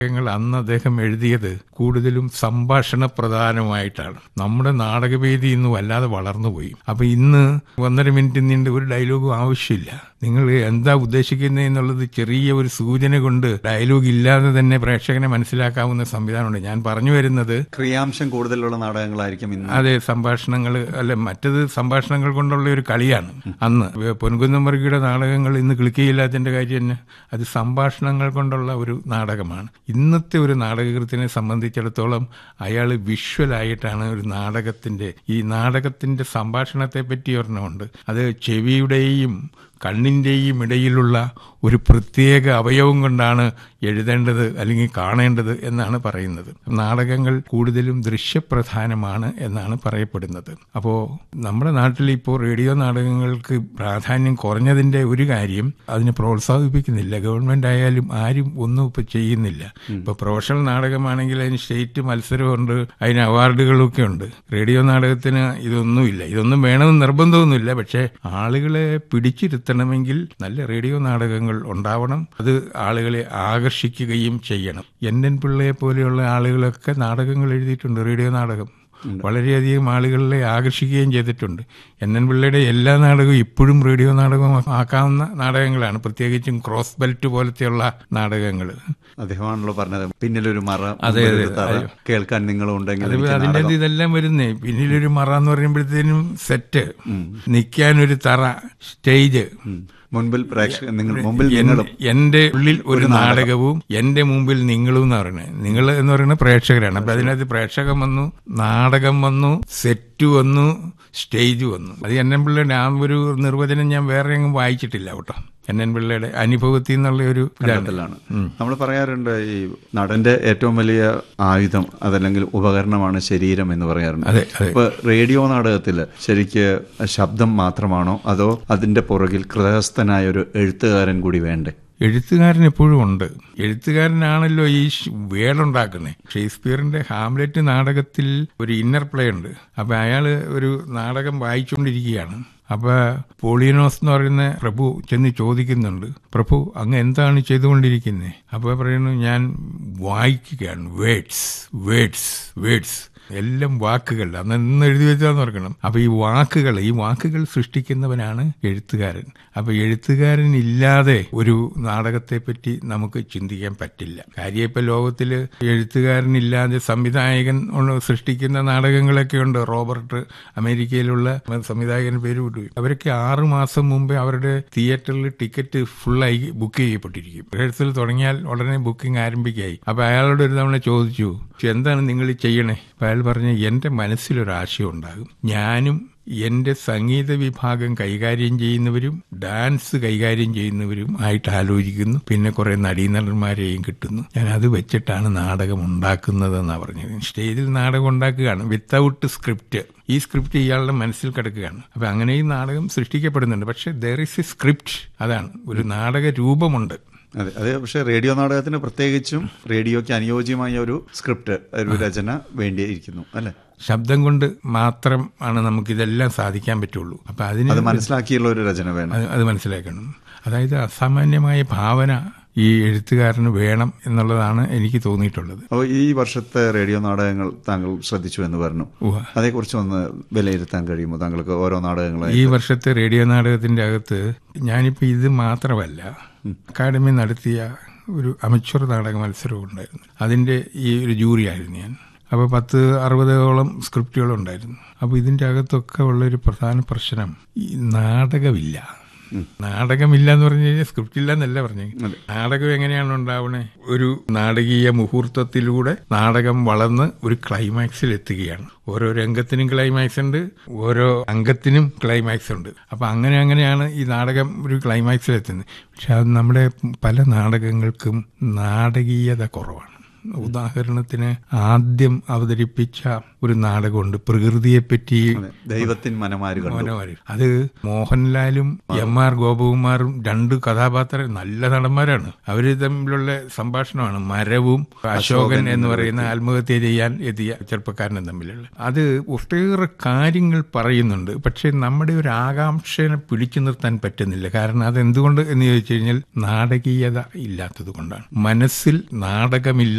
നാടകങ്ങൾ അന്ന് അദ്ദേഹം എഴുതിയത് കൂടുതലും സംഭാഷണ പ്രധാനമായിട്ടാണ് നമ്മുടെ നാടകവേദി ഇന്ന് വല്ലാതെ വളർന്നുപോയി അപ്പൊ ഇന്ന് ഒന്നര മിനിറ്റ് നീണ്ട ഒരു ഡയലോഗും ആവശ്യമില്ല നിങ്ങൾ എന്താ ഉദ്ദേശിക്കുന്നത് എന്നുള്ളത് ചെറിയ ഒരു സൂചന കൊണ്ട് ഡയലോഗ് ഇല്ലാതെ തന്നെ പ്രേക്ഷകനെ മനസ്സിലാക്കാവുന്ന സംവിധാനമുണ്ട് ഞാൻ പറഞ്ഞു വരുന്നത് ക്രിയാംശം കൂടുതലുള്ള നാടകങ്ങളായിരിക്കും ഇന്ന് അതെ സംഭാഷണങ്ങൾ അല്ല മറ്റത് സംഭാഷണങ്ങൾ കൊണ്ടുള്ള ഒരു കളിയാണ് അന്ന് പൊൻകുന്നം വർഗിയുടെ നാടകങ്ങൾ ഇന്ന് ക്ലിക്കിയില്ലാത്തതിന്റെ കാര്യം തന്നെ അത് സംഭാഷണങ്ങൾ കൊണ്ടുള്ള ഒരു നാടകമാണ് ഇന്നത്തെ ഒരു നാടകകൃത്തിനെ സംബന്ധിച്ചിടത്തോളം അയാൾ വിഷ്വലായിട്ടാണ് ഒരു നാടകത്തിന്റെ ഈ നാടകത്തിന്റെ സംഭാഷണത്തെ പറ്റി ഒരെണ്ണമുണ്ട് അത് ചെവിയുടെയും കണ്ണിന്റെയും ഇടയിലുള്ള ഒരു പ്രത്യേക അവയവം കൊണ്ടാണ് എഴുതേണ്ടത് അല്ലെങ്കിൽ കാണേണ്ടത് എന്നാണ് പറയുന്നത് നാടകങ്ങൾ കൂടുതലും ദൃശ്യപ്രധാനമാണ് എന്നാണ് പറയപ്പെടുന്നത് അപ്പോൾ നമ്മുടെ നാട്ടിൽ ഇപ്പോൾ റേഡിയോ നാടകങ്ങൾക്ക് പ്രാധാന്യം കുറഞ്ഞതിന്റെ ഒരു കാര്യം അതിനെ പ്രോത്സാഹിപ്പിക്കുന്നില്ല ഗവൺമെന്റ് ആയാലും ആരും ഒന്നും ഇപ്പൊ ചെയ്യുന്നില്ല ഇപ്പൊ പ്രൊഫഷണൽ നാടകമാണെങ്കിൽ അതിന് സ്റ്റേറ്റ് മത്സരമുണ്ട് അതിന് അവാർഡുകളൊക്കെ ഉണ്ട് റേഡിയോ നാടകത്തിന് ഇതൊന്നുമില്ല ഇതൊന്നും വേണമെന്ന് നിർബന്ധമൊന്നുമില്ല പക്ഷേ ആളുകളെ പിടിച്ചിരുത്തണമെങ്കിൽ നല്ല റേഡിയോ നാടകങ്ങൾ ഉണ്ടാവണം അത് ആളുകളെ ആകർഷിക്കുകയും ചെയ്യണം എൻ എൻ പിള്ളയെ പോലെയുള്ള ആളുകളൊക്കെ നാടകങ്ങൾ എഴുതിയിട്ടുണ്ട് റേഡിയോ നാടകം വളരെയധികം ആളുകളെ ആകർഷിക്കുകയും ചെയ്തിട്ടുണ്ട് എൻ എൻ പിള്ളയുടെ എല്ലാ നാടകവും ഇപ്പോഴും റേഡിയോ നാടകം ആക്കാവുന്ന നാടകങ്ങളാണ് പ്രത്യേകിച്ചും ക്രോസ് ബെൽറ്റ് പോലത്തെയുള്ള നാടകങ്ങൾ അദ്ദേഹമാണല്ലോ പറഞ്ഞത് പിന്നിലൊരു മറ അതെ, മുമ്പിലൊരു അതെ. തറ, കേൾക്കാൻ നിങ്ങളുണ്ടെങ്കിൽ അത് എനിക്ക് അതിന്റെ നാടകം. ഇതെല്ലാം വരുന്നേ പിന്നിലൊരു മറ എന്ന് പറയുമ്പോഴത്തേനും സെറ്റ് നിൽക്കാനൊരു തറ സ്റ്റേജ് ഉം. മുൻപിൽ പ്രേക്ഷക നിങ്ങൾ മുമ്പിൽ എൻ- നിങ്ങളും എന്റെ ഉള്ളിൽ ഒരു നാടകവും എന്റെ മുമ്പിൽ നിങ്ങളും എന്ന് പറയുന്നത് നിങ്ങൾ എന്ന് പറയുന്നത് പ്രേക്ഷകരാണ് അപ്പൊ അതിനകത്ത് പ്രേക്ഷകൻ വന്നു നാടകം വന്നു സെറ്റ് വന്നു സ്റ്റേജ് വന്നു അത് എൻ എൻ പിള്ളയുടെ ആ ഒരു നിർവചനം ഞാൻ വേറെ എങ്ങും വായിച്ചിട്ടില്ല കേട്ടോ എൻ എൻ പിള്ളയുടെ അനുഭവത്തിൽ നിന്നുള്ള ഒരു ഇതാണ് കണ്ടെത്തലാണ് നമ്മൾ പറയാറുണ്ട് ഈ നടന്റെ ഏറ്റവും വലിയ ആയുധം അതല്ലെങ്കിൽ ഉപകരണമാണ് ശരീരം എന്ന് പറയാറുണ്ട് അതെ അതെ ഇപ്പൊ റേഡിയോ നാടകത്തിൽ ശരിക്ക് ശബ്ദം മാത്രമാണോ അതോ അതിന്റെ പുറകിൽ കൃതസ്ഥനായ ഒരു എഴുത്തുകാരൻ കൂടി വേണ്ടേ എഴുത്തുകാരൻ എപ്പോഴും ഉണ്ട് എഴുത്തുകാരനാണല്ലോ ഈ ഷ് വേടുണ്ടാക്കുന്നത് ഷേക്സ്പിയറിന്റെ ഹാംലെറ്റ് നാടകത്തിൽ ഒരു ഇന്നർ പ്ലേ ഉണ്ട് അപ്പൊ അയാള് ഒരു നാടകം വായിച്ചുകൊണ്ടിരിക്കുകയാണ് അപ്പൊ പോളിയനോസ് എന്ന് പറയുന്ന പ്രഭു ചെന്ന് ചോദിക്കുന്നുണ്ട് പ്രഭു അങ്ങ് എന്താണ് ചെയ്തുകൊണ്ടിരിക്കുന്നത് അപ്പൊ പറയുന്നു ഞാൻ വായിക്കുകയാണ് വേഡ്സ് വേഡ്സ് വേഡ്സ് എല്ലാം വാക്കുകൾ അന്ന് ഇന്ന് എഴുതി വെച്ചാന്ന് ഓർക്കണം അപ്പൊ ഈ വാക്കുകൾ ഈ വാക്കുകൾ സൃഷ്ടിക്കുന്നവനാണ് എഴുത്തുകാരൻ അപ്പൊ എഴുത്തുകാരൻ ഇല്ലാതെ ഒരു നാടകത്തെ പറ്റി നമുക്ക് ചിന്തിക്കാൻ പറ്റില്ല കാര്യം ഇപ്പൊ ലോകത്തില് എഴുത്തുകാരനില്ലാതെ സംവിധായകൻ ഉള്ള സൃഷ്ടിക്കുന്ന നാടകങ്ങളൊക്കെ ഉണ്ട് റോബർട്ട് അമേരിക്കയിലുള്ള സംവിധായകൻ പേര് വിട്ടു അവരൊക്കെ ആറു മാസം മുമ്പേ അവരുടെ തിയേറ്ററിൽ ടിക്കറ്റ് ഫുള്ളായി ബുക്ക് ചെയ്യപ്പെട്ടിരിക്കും റിഹേഴ്സൽ തുടങ്ങിയാൽ ഉടനെ ബുക്കിംഗ് ആരംഭിക്കായി അപ്പൊ അയാളോട് ഒരു തവണ ചോദിച്ചു എന്താണ് നിങ്ങൾ ചെയ്യണേ അപ്പൊ അയാൾ പറഞ്ഞു എന്റെ മനസ്സിലൊരാശയം ഉണ്ടാകും ഞാനും എന്റെ സംഗീത വിഭാഗം കൈകാര്യം ചെയ്യുന്നവരും ഡാൻസ് കൈകാര്യം ചെയ്യുന്നവരും ആയിട്ട് ആലോചിക്കുന്നു പിന്നെ കുറെ നടീനടന്മാരെയും കിട്ടുന്നു ഞാൻ അത് വെച്ചിട്ടാണ് നാടകം ഉണ്ടാക്കുന്നതെന്നാ പറഞ്ഞത് സ്റ്റേജിൽ നാടകം ഉണ്ടാക്കുകയാണ് വിത്തൗട്ട് സ്ക്രിപ്റ്റ് ഈ സ്ക്രിപ്റ്റ് ഇയാളുടെ മനസ്സിൽ കിടക്കുകയാണ് അപ്പൊ അങ്ങനെ ഈ നാടകം സൃഷ്ടിക്കപ്പെടുന്നുണ്ട് പക്ഷെ ദർ ഇസ് എ സ്ക്രിപ്റ്റ് അതാണ് ഒരു നാടക രൂപമുണ്ട് അതെ അതെ പക്ഷെ റേഡിയോ നാടകത്തിന് പ്രത്യേകിച്ചും റേഡിയോയ്ക്ക് അനുയോജ്യമായ ഒരു സ്ക്രിപ്റ്റ് ഒരു രചന വേണ്ടിയിരിക്കുന്നു അല്ലെ ശബ്ദം കൊണ്ട് മാത്രം ആണ് നമുക്ക് ഇതെല്ലാം സാധിക്കാൻ പറ്റുള്ളൂ അപ്പൊ അതിന് അത് മനസ്സിലാക്കിയുള്ള ഒരു രചന വേണം അത് അത് മനസ്സിലാക്കണം അതായത് അസാമാന്യമായ ഭാവന ഈ എഴുത്തുകാരന് വേണം എന്നുള്ളതാണ് എനിക്ക് തോന്നിയിട്ടുള്ളത് അപ്പോൾ ഈ വർഷത്തെ റേഡിയോ നാടകങ്ങൾ താങ്കൾ ശ്രദ്ധിച്ചു എന്ന് പറഞ്ഞു ഉവ്വ. അതേക്കുറിച്ച് ഒന്ന് വിലയിരുത്താൻ കഴിയുമോ താങ്കൾക്ക് ഓരോ നാടകങ്ങളെ ഈ വർഷത്തെ റേഡിയോ നാടകത്തിന്റെ അകത്ത് ഞാനിപ്പോ ഇത് മാത്രമല്ല അക്കാദമി നടത്തിയ ഒരു അമച്വർ നാടക മത്സരവും ഉണ്ടായിരുന്നു അതിന്റെ ഈ ഒരു ജൂറി ആയിരുന്നു ഞാൻ അപ്പോൾ പത്ത് അറുപതോളം സ്ക്രിപ്റ്റുകളുണ്ടായിരുന്നു അപ്പോൾ ഇതിന്റെ അകത്തൊക്കെ ഉള്ള ഒരു പ്രധാന പ്രശ്നം ഈ നാടകമില്ല നാടകമില്ല എന്ന് പറഞ്ഞു കഴിഞ്ഞാൽ സ്ക്രിപ്റ്റ് ഇല്ല എന്നല്ല പറഞ്ഞു നാടകം എങ്ങനെയാണ് ഉണ്ടാവണേ ഒരു നാടകീയ മുഹൂർത്തത്തിലൂടെ നാടകം വളർന്ന് ഒരു ക്ലൈമാക്സിൽ എത്തുകയാണ് ഓരോ രംഗത്തിനും ക്ലൈമാക്സ് ഉണ്ട് ഓരോ അംഗത്തിനും ക്ലൈമാക്സ് ഉണ്ട് അപ്പൊ അങ്ങനെ അങ്ങനെയാണ് ഈ നാടകം ഒരു ക്ലൈമാക്സിൽ എത്തുന്നത് പക്ഷെ അത് നമ്മുടെ പല നാടകങ്ങൾക്കും നാടകീയത കുറവാണ് ഉദാഹരണത്തിന് ആദ്യം അവതരിപ്പിച്ച ഒരു നാടകമുണ്ട് പ്രകൃതിയെപ്പറ്റി ദൈവത്തിൻ മനമാരുകൾ മനോഹരി അത് മോഹൻലാലും എം ആർ ഗോപകുമാറും രണ്ട് കഥാപാത്രം നല്ല നടന്മാരാണ് അവര് തമ്മിലുള്ള സംഭാഷണമാണ് മരവും അശോകൻ എന്ന് പറയുന്ന ആത്മഹത്യ ചെയ്യാൻ എത്തിയ ചെറുപ്പക്കാരനും തമ്മിലുള്ള അത് ഒട്ടേറെ കാര്യങ്ങൾ പറയുന്നുണ്ട് പക്ഷെ നമ്മുടെ ഒരു ആകാംക്ഷനെ പിടിച്ചു നിർത്താൻ പറ്റുന്നില്ല കാരണം അത് എന്തുകൊണ്ട് എന്ന് ചോദിച്ചു കഴിഞ്ഞാൽ നാടകീയത ഇല്ലാത്തത് കൊണ്ടാണ് മനസ്സിൽ നാടകമില്ല